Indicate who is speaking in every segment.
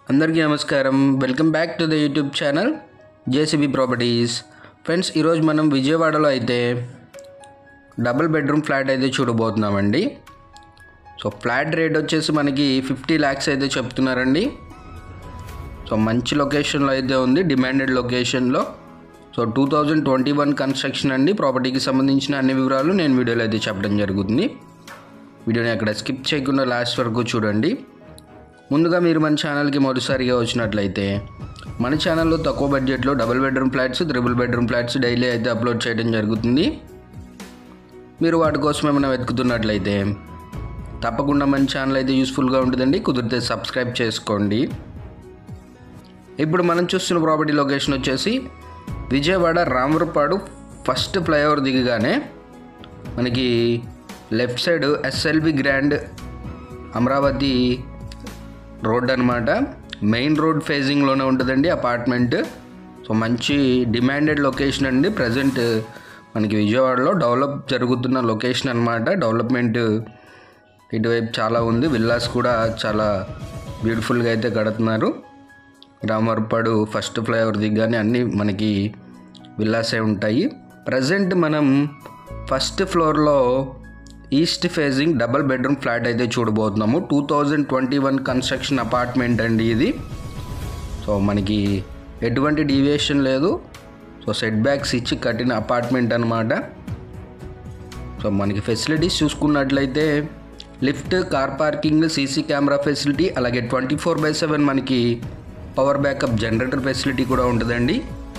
Speaker 1: అందరికీ నమస్కారం welcome back to the YouTube channel JCB properties friends ఈరోజు మనం విజయవాడలో అయితే డబుల్ బెడ్రూమ్ ఫ్లాట్ అయితే చూడబోతున్నామండి సో ఫ్లాట్ రేట్ వచ్చేసి మనకి ఫిఫ్టీ ల్యాక్స్ అయితే చెప్తున్నారండి సో మంచి లొకేషన్లో అయితే ఉంది డిమాండెడ్ లొకేషన్లో so two thousand twenty one construction అండి ప్రాపర్టీకి సంబంధించిన అన్ని వివరాలు నేను వీడియోలో అయితే చెప్పడం జరుగుతుంది వీడియోని అక్కడ స్కిప్ చేయకుండా లాస్ట్ వరకు చూడండి ముందుగా మీరు మన ఛానల్కి మొదటిసారిగా వచ్చినట్లయితే మన ఛానల్లో తక్కువ బడ్జెట్లో double bedroom flats triple bedroom flats daily అయితే అప్లోడ్ చేయడం జరుగుతుంది మీరు వాటి కోసం ఏమైనా వెతుకుతున్నట్లయితే తప్పకుండా మన ఛానల్ అయితే యూస్ఫుల్గా ఉంటుందండి కుదిరితే సబ్స్క్రైబ్ చేసుకోండి ఇప్పుడు మనం చూస్తున్న ప్రాపర్టీ లొకేషన్ వచ్చేసి విజయవాడ రామవరపాడు ఫస్ట్ ఫ్లైఓవర్ దిగగానే మనకి left side SLB grand Amaravati road అనమాట మెయిన్ రోడ్ ఫేజింగ్లోనే ఉంటుందండి అపార్ట్మెంట్ సో మంచి డిమాండెడ్ లొకేషన్ అండి ప్రజెంట్ మనకి విజయవాడలో డెవలప్ జరుగుతున్న లొకేషన్ అనమాట డెవలప్మెంట్ ఇటువైపు చాలా ఉంది విల్లాస్ కూడా చాలా బ్యూటిఫుల్గా అయితే కడుతున్నారు రామర్పాడు ఫస్ట్ ఫ్లైఓవర్ దిగ్గానే అన్నీ మనకి విల్లాసే ఉంటాయి ప్రజెంట్ మనం ఫస్ట్ ఫ్లోర్లో east facing double bedroom flat అయితే చూడబోతున్నాము two thousand twenty one construction apartment అండి ఇది సో మనకి ఎటువంటి డీవియేషన్ లేదు సో సెట్ బ్యాక్స్ ఇచ్చి కట్టిన అపార్ట్మెంట్ అనమాట సో మనకి ఫెసిలిటీస్ చూసుకున్నట్లయితే lift car parking CC camera facility అలాగే ట్వంటీ ఫోర్ బై సెవెన్ మనకి పవర్ బ్యాకప్ జనరేటర్ ఫెసిలిటీ కూడా ఉంటుందండి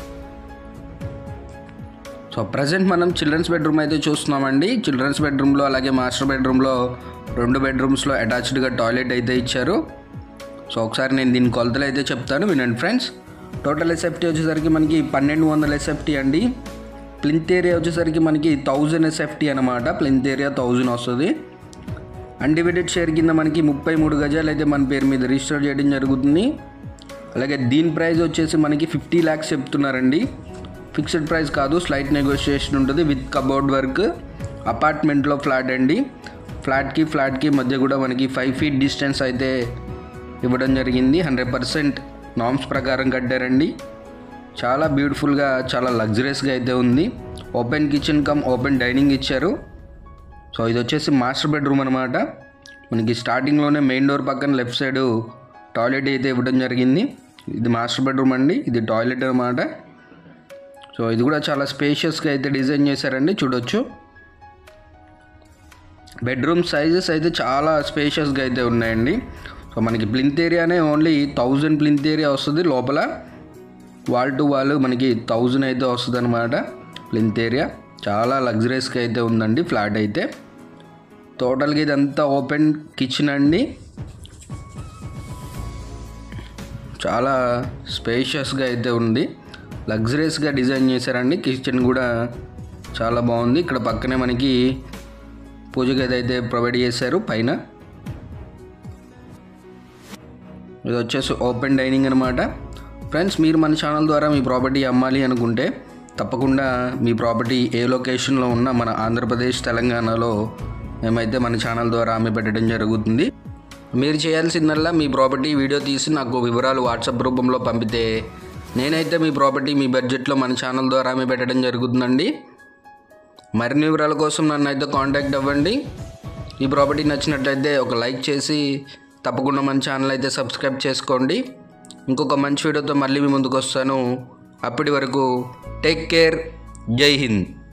Speaker 1: సో ప్రజెంట్ మనం చిల్డ్రన్స్ బెడ్రూమ్ అయితే చూస్తున్నామండి చిల్డ్రన్స్ బెడ్రూమ్లో అలాగే మాస్టర్ బెడ్రూమ్లో రెండు బెడ్రూమ్స్లో అటాచ్డ్గా టాయిలెట్ అయితే ఇచ్చారు సో ఒకసారి నేను దీని కొలతలు అయితే చెప్తాను వినండి ఫ్రెండ్స్ టోటల్ ఎస్ఎఫ్టీ వచ్చేసరికి మనకి పన్నెండు వందల ఎస్ఎఫ్టీ అండి ప్లింత్ ఏరియా వచ్చేసరికి మనకి థౌజండ్ ఎస్ఎఫ్టీ అనమాట ప్లింత్ ఏరియా థౌజండ్ వస్తుంది అన్డివైడెడ్ షేర్ కింద మనకి ముప్పై మూడు గజాలు అయితే మన పేరు మీద రిజిస్టర్ చేయడం జరుగుతుంది అలాగే దీని ప్రైస్ వచ్చేసి మనకి ఫిఫ్టీ ల్యాక్స్ చెప్తున్నారండి ఫిక్స్డ్ ప్రైస్ కాదు స్లైట్ నెగోషియేషన్ ఉంటుంది విత్ కబోర్డ్ వర్క్ అపార్ట్మెంట్లో ఫ్లాట్ అండి ఫ్లాట్కి ఫ్లాట్కి మధ్య కూడా మనకి ఫైవ్ ఫీట్ డిస్టెన్స్ అయితే ఇవ్వడం జరిగింది హండ్రెడ్ పర్సెంట్ నామ్స్ ప్రకారం కట్టారండి చాలా బ్యూటిఫుల్గా చాలా లగ్జరియస్గా అయితే ఉంది open kitchen cum open dining ఇచ్చారు సో ఇది వచ్చేసి మాస్టర్ బెడ్రూమ్ అనమాట మనకి స్టార్టింగ్లోనే మెయిన్ డోర్ పక్కన లెఫ్ట్ సైడ్ టాయిలెట్ అయితే ఇవ్వడం జరిగింది ఇది మాస్టర్ బెడ్రూమ్ అండి ఇది టాయిలెట్ అనమాట సో ఇది కూడా చాలా స్పేషియస్గా అయితే డిజైన్ చేశారండి చూడొచ్చు బెడ్రూమ్ సైజెస్ అయితే చాలా స్పేషియస్గా అయితే ఉన్నాయండి సో మనకి ప్లింత్ ఏరియానే ఓన్లీ థౌజండ్ ప్లింత్ ఏరియా వస్తుంది లోపల వాల్ టు వాల్ మనకి థౌజండ్ అయితే వస్తుంది అనమాట ప్లింత్ ఏరియా చాలా లగ్జరీస్గా అయితే ఉందండి ఫ్లాట్ అయితే టోటల్గా ఇదంతా ఓపెన్ కిచెన్ అండి చాలా స్పేషియస్గా అయితే ఉంది లగ్జరీస్గా డిజైన్ చేశారండి కిచెన్ కూడా చాలా బాగుంది ఇక్కడ పక్కనే మనకి పూజ గది అయితే ప్రొవైడ్ చేశారు పైన ఇది వచ్చేసి ఓపెన్ డైనింగ్ అనమాట ఫ్రెండ్స్ మీరు మన ఛానల్ ద్వారా మీ ప్రాపర్టీ అమ్మాలి అనుకుంటే తప్పకుండా మీ ప్రాపర్టీ ఏ లొకేషన్లో ఉన్నా మన ఆంధ్రప్రదేశ్ తెలంగాణలో మేమైతే మన ఛానల్ ద్వారా అమ్మి పెట్టడం జరుగుతుంది మీరు చేయాల్సిందల్లా మీ ప్రాపర్టీ వీడియో తీసి నాకు వివరాలు వాట్సాప్ రూపంలో పంపితే నేనైతే మీ ప్రాపర్టీ మీ బడ్జెట్లో మన ఛానల్ ద్వారా అమ్మి పెట్టడం జరుగుతుందండి మరిన్ని వివరాల కోసం నన్ను అయితే కాంటాక్ట్ అవ్వండి ఈ ప్రాపర్టీ నచ్చినట్లయితే ఒక లైక్ చేసి తప్పకుండా మన ఛానల్ అయితే సబ్స్క్రైబ్ చేసుకోండి ఇంకొక మంచి వీడియోతో మళ్ళీ మీ ముందుకు వస్తాను అప్పటి వరకు టేక్ కేర్ జై హింద్